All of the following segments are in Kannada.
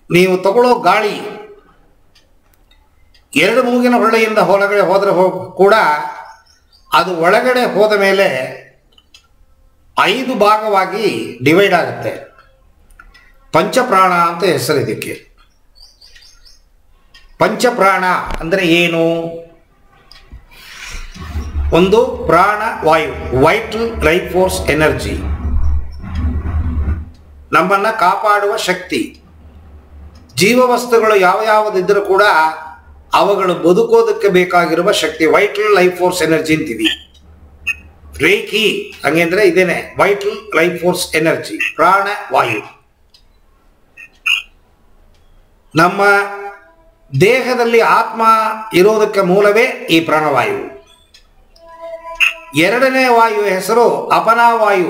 ನೀವು ತಗೊಳ್ಳೋ ಗಾಳಿ ಎರಡು ಮೂಗಿನ ಹೊಳ್ಳೆಯಿಂದ ಹೊರಗಡೆ ಹೋದರೆ ಹೋ ಕೂಡ ಅದು ಒಳಗಡೆ ಹೋದ ಮೇಲೆ ಐದು ಭಾಗವಾಗಿ ಡಿವೈಡ್ ಆಗುತ್ತೆ ಪಂಚಪ್ರಾಣ ಅಂತ ಹೆಸರು ಇದಕ್ಕೆ ಪಂಚಪ್ರಾಣ ಅಂದರೆ ಏನು ಒಂದು ಪ್ರಾಣ ವಾಯು ವೈಟಲ್ ಲೈಫ್ ಫೋರ್ಸ್ ಎನರ್ಜಿ ನಮ್ಮನ್ನು ಕಾಪಾಡುವ ಶಕ್ತಿ ಜೀವವಸ್ತುಗಳು ಯಾವ ಯಾವುದಿದ್ದರೂ ಕೂಡ ಅವುಗಳು ಬದುಕೋದಕ್ಕೆ ಬೇಕಾಗಿರುವ ಶಕ್ತಿ ವೈಟಲ್ ಲೈಫ್ ಫೋರ್ಸ್ ಎನರ್ಜಿ ಅಂತೀವಿ ರೇಖಿ ಹಂಗೆಂದ್ರೆ ಇದೇನೆ ವೈಟಲ್ ಲೈಫ್ ಫೋರ್ಸ್ ಎನರ್ಜಿ ಪ್ರಾಣ ವಾಯು ನಮ್ಮ ದೇಹದಲ್ಲಿ ಆತ್ಮ ಇರೋದಕ್ಕೆ ಮೂಲವೇ ಈ ಪ್ರಾಣವಾಯು ಎರಡನೇ ವಾಯು ಹೆಸರು ಅಪನಾವಾಯು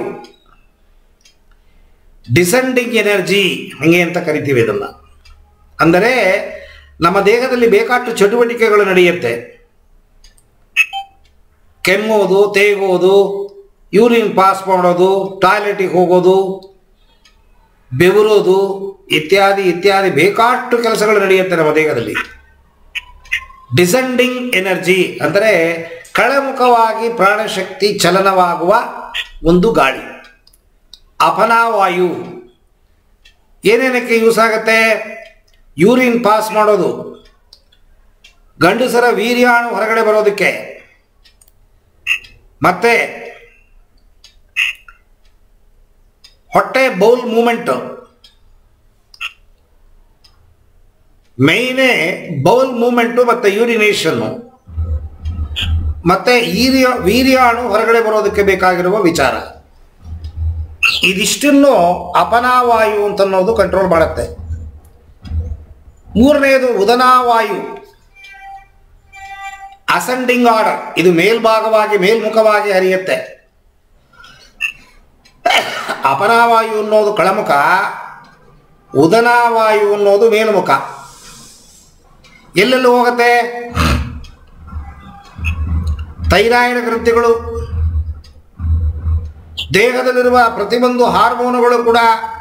ಡಿಸೆಂಡಿಂಗ್ ಎನರ್ಜಿ ಹಂಗೆ ಅಂತ ಕರಿತೀವಿ ಇದನ್ನ ಅಂದರೆ ನಮ್ಮ ದೇಹದಲ್ಲಿ ಬೇಕಾಷ್ಟು ಚಟುವಟಿಕೆಗಳು ನಡೆಯುತ್ತೆ ಕೆಮ್ಮೋದು ತೇಗೋದು ಯೂರಿನ್ ಪಾಸ್ ಮಾಡೋದು ಟಾಯ್ಲೆಟಿಗೆ ಹೋಗೋದು ಬೆವರೋದು ಇತ್ಯಾದಿ ಇತ್ಯಾದಿ ಬೇಕಾಷ್ಟು ಕೆಲಸಗಳು ನಡೆಯುತ್ತೆ ನಮ್ಮ ದೇಹದಲ್ಲಿ ಡಿಸೆಂಡಿಂಗ್ ಎನರ್ಜಿ ಅಂದರೆ ಕೆಳಮುಖವಾಗಿ ಪ್ರಾಣಶಕ್ತಿ ಚಲನವಾಗುವ ಒಂದು ಗಾಳಿ ಅಪನಾವಾಯು ಏನೇನಕ್ಕೆ ಯೂಸ್ ಆಗುತ್ತೆ ಯೂರಿನ್ ಪಾಸ್ ಮಾಡೋದು ಗಂಡಸರ ವೀರ್ಯಾಣು ಹೊರಗಡೆ ಬರೋದಕ್ಕೆ ಮತ್ತೆ ಹೊಟ್ಟೆ ಬೌಲ್ ಮೂಮೆಂಟ್ ಮೈನೇ ಬೌಲ್ ಮೂಮೆಂಟು ಮತ್ತೆ ಯೂರಿನೇಷನ್ನು ಮತ್ತೆ ಈರ್ಯ ವೀರ್ಯಾಣು ಹೊರಗಡೆ ಬರೋದಕ್ಕೆ ಬೇಕಾಗಿರುವ ವಿಚಾರ ಇದಿಷ್ಟನ್ನು ಅಪನಾವಾಯು ಅಂತ ಅನ್ನೋದು ಕಂಟ್ರೋಲ್ ಮಾಡುತ್ತೆ ಮೂರನೆಯದು ಉದನಾವಾಯು ಅಸೆಂಡಿಂಗ್ ಆರ್ಡರ್ ಇದು ಮೇಲ್ಭಾಗವಾಗಿ ಮೇಲ್ಮುಖವಾಗಿ ಹರಿಯುತ್ತೆ ಅಪನಾವಾಯು ಅನ್ನೋದು ಕೆಳಮುಖ ಉದನಾವಾಯು ಅನ್ನೋದು ಮೇಲ್ಮುಖ ಎಲ್ಲೆಲ್ಲಿ ಹೋಗುತ್ತೆ ಥೈರಾಯ್ಡ್ ಗ್ರಂಥಿಗಳು ದೇಹದಲ್ಲಿರುವ ಪ್ರತಿಯೊಂದು ಹಾರ್ಮೋನುಗಳು ಕೂಡ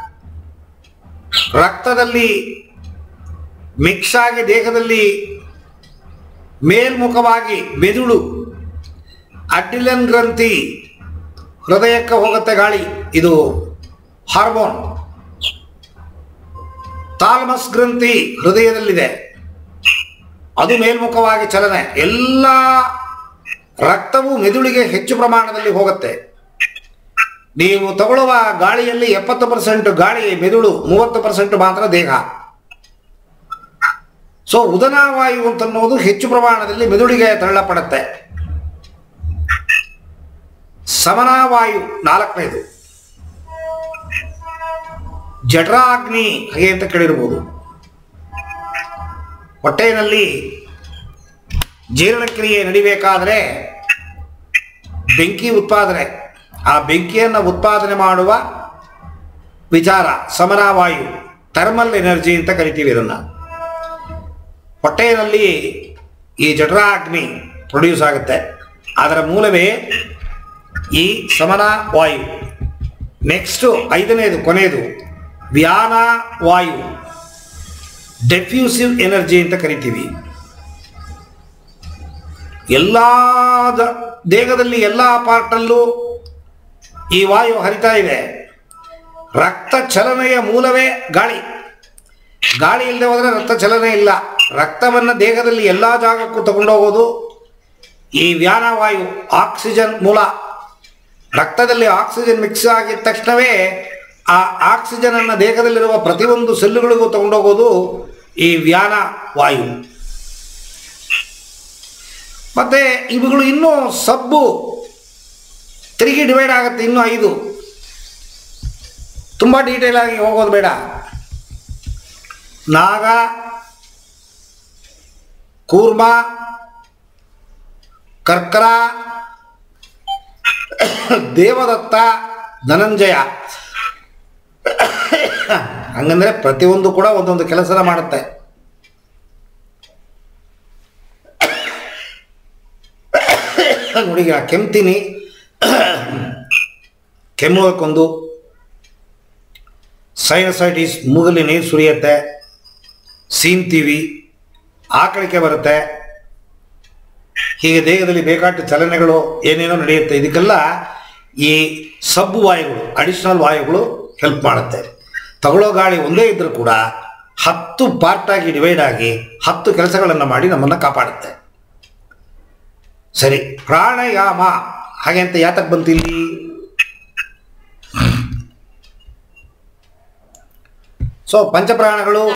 ರಕ್ತದಲ್ಲಿ ಮಿಕ್ಸ್ ಆಗಿ ದೇಹದಲ್ಲಿ ಮೇಲ್ಮುಖವಾಗಿ ಮೆದುಳು ಅಡ್ರಿಲನ್ ಗ್ರಂಥಿ ಹೃದಯಕ್ಕೆ ಹೋಗುತ್ತೆ ಗಾಳಿ ಇದು ಹಾರ್ಮೋನ್ ತಾಲ್ಮಸ್ ಗ್ರಂಥಿ ಹೃದಯದಲ್ಲಿದೆ ಅದು ಮೇಲ್ಮುಖವಾಗಿ ಚಲನೆ ಎಲ್ಲ ರಕ್ತವು ಮೆದುಳಿಗೆ ಹೆಚ್ಚು ಪ್ರಮಾಣದಲ್ಲಿ ಹೋಗುತ್ತೆ ನೀವು ತಗೊಳ್ಳುವ ಗಾಳಿಯಲ್ಲಿ ಎಪ್ಪತ್ತು ಪರ್ಸೆಂಟ್ ಗಾಳಿ ಮೆದುಳು ಮೂವತ್ತು ಪರ್ಸೆಂಟ್ ಮಾತ್ರ ದೇಹ ಸೊ ಉದನಾವಾಯು ಅಂತನ್ನೋದು ಹೆಚ್ಚು ಪ್ರಮಾಣದಲ್ಲಿ ಮೆದುಳಿಗೆ ತಳ್ಳಪಡುತ್ತೆ ಸಮನಾವಾಯು ನಾಲ್ಕನೇದು ಜಠರಾಗ್ನಿ ಹಾಗೆ ಅಂತ ಕೇಳಿರ್ಬೋದು ಹೊಟ್ಟೆಯಲ್ಲಿ ಜೀರ್ಣಕ್ರಿಯೆ ನಡಿಬೇಕಾದ್ರೆ ಬೆಂಕಿ ಉತ್ಪಾದನೆ ಆ ಬೆಂಕಿಯನ್ನು ಉತ್ಪಾದನೆ ಮಾಡುವ ವಿಚಾರ ಸಮನಾವಾಯು ಥರ್ಮಲ್ ಎನರ್ಜಿ ಅಂತ ಕರಿತೀವಿ ಇದನ್ನು ಹೊಟ್ಟೆಯಲ್ಲಿ ಈ ಜಠರಾಗ್ನಿ ಪ್ರೊಡ್ಯೂಸ್ ಆಗುತ್ತೆ ಅದರ ಮೂಲವೇ ಈ ಸಮನ ವಾಯು ನೆಕ್ಸ್ಟು ಐದನೇದು ಕೊನೆಯದು ವ್ಯಾನ ವಾಯು ಡೆಫ್ಯೂಸಿವ್ ಎನರ್ಜಿ ಅಂತ ಕರಿತೀವಿ ಎಲ್ಲ ದ- ದೇಹದಲ್ಲಿ ಎಲ್ಲ ಪಾರ್ಟಲ್ಲೂ ಈ ವಾಯು ಹರಿತಾ ಇದೆ ರಕ್ತ ಚಲನೆಯ ಮೂಲವೇ ಗಾಳಿ ಗಾಳಿ ಇಲ್ಲದೆ ಹೋದರೆ ರಕ್ತ ಚಲನೆ ಇಲ್ಲ ರಕ್ತವನ್ನು ದೇಹದಲ್ಲಿ ಎಲ್ಲ ಜಾಗಕ್ಕೂ ತಗೊಂಡೋಗೋದು ಈ ವ್ಯಾನವಾಯು ಆಕ್ಸಿಜನ್ ಮೂಲ ರಕ್ತದಲ್ಲಿ ಆಕ್ಸಿಜನ್ ಮಿಕ್ಸ್ ಆಗಿದ ತಕ್ಷಣವೇ ಆ ಆಕ್ಸಿಜನ್ ಅನ್ನು ದೇಹದಲ್ಲಿರುವ ಪ್ರತಿಯೊಂದು ಸೆಲ್ಲುಗಳಿಗೂ ತಗೊಂಡೋಗೋದು ಈ ವ್ಯಾನ ವಾಯು ಮತ್ತೆ ಇವುಗಳು ಇನ್ನೂ ಸಬ್ಬು ತಿರುಗಿ ಡಿವೈಡ್ ಆಗುತ್ತೆ ಇನ್ನೂ ಐದು ತುಂಬ ಡೀಟೇಲ್ ಆಗಿ ಹೋಗೋದು ಬೇಡ ನಾಗ ಕೂರ್ಮ ಕರ್ಕರ ದೇವದತ್ತ ಧನಂಜಯ ಹಂಗಂದ್ರೆ ಪ್ರತಿಯೊಂದು ಕೂಡ ಒಂದೊಂದು ಕೆಲಸನ ಮಾಡುತ್ತೆ ನೋಡಿ ಈಗ ಕೆಮ್ತೀನಿ ಕೆಮ್ಮುವಕ್ಕೊಂದು ಸೈನಸೈಟಿಸ್ ಮೂಗಲ್ಲಿ ನೀರು ಸುರಿಯುತ್ತೆ ಸೀನ್ತೀವಿ ಆಕಳಿಕೆ ಬರುತ್ತೆ ಹೀಗೆ ದೇಹದಲ್ಲಿ ಬೇಕಾದ ಚಲನೆಗಳು ಏನೇನೋ ನಡೆಯುತ್ತೆ ಇದಕ್ಕೆಲ್ಲ ಈ ಸಬ್ ವಾಯುಗಳು ಅಡಿಷನಲ್ ವಾಯುಗಳು ಹೆಲ್ಪ್ ಮಾಡುತ್ತೆ ತಗೊಳ್ಳೋ ಗಾಳಿ ಒಂದೇ ಇದ್ರೂ ಕೂಡ ಹತ್ತು ಪಾರ್ಟ್ ಆಗಿ ಡಿವೈಡ್ ಆಗಿ ಹತ್ತು ಕೆಲಸಗಳನ್ನು ಮಾಡಿ ನಮ್ಮನ್ನು ಕಾಪಾಡುತ್ತೆ ಸರಿ ಪ್ರಾಣಾಯಾಮ ಹಾಗೆ ಅಂತ ಯಾತಕ್ಕೆ ಬಂತು ಇಲ್ಲಿ ಸೊ ಪಂಚಪ್ರಾಣಗಳು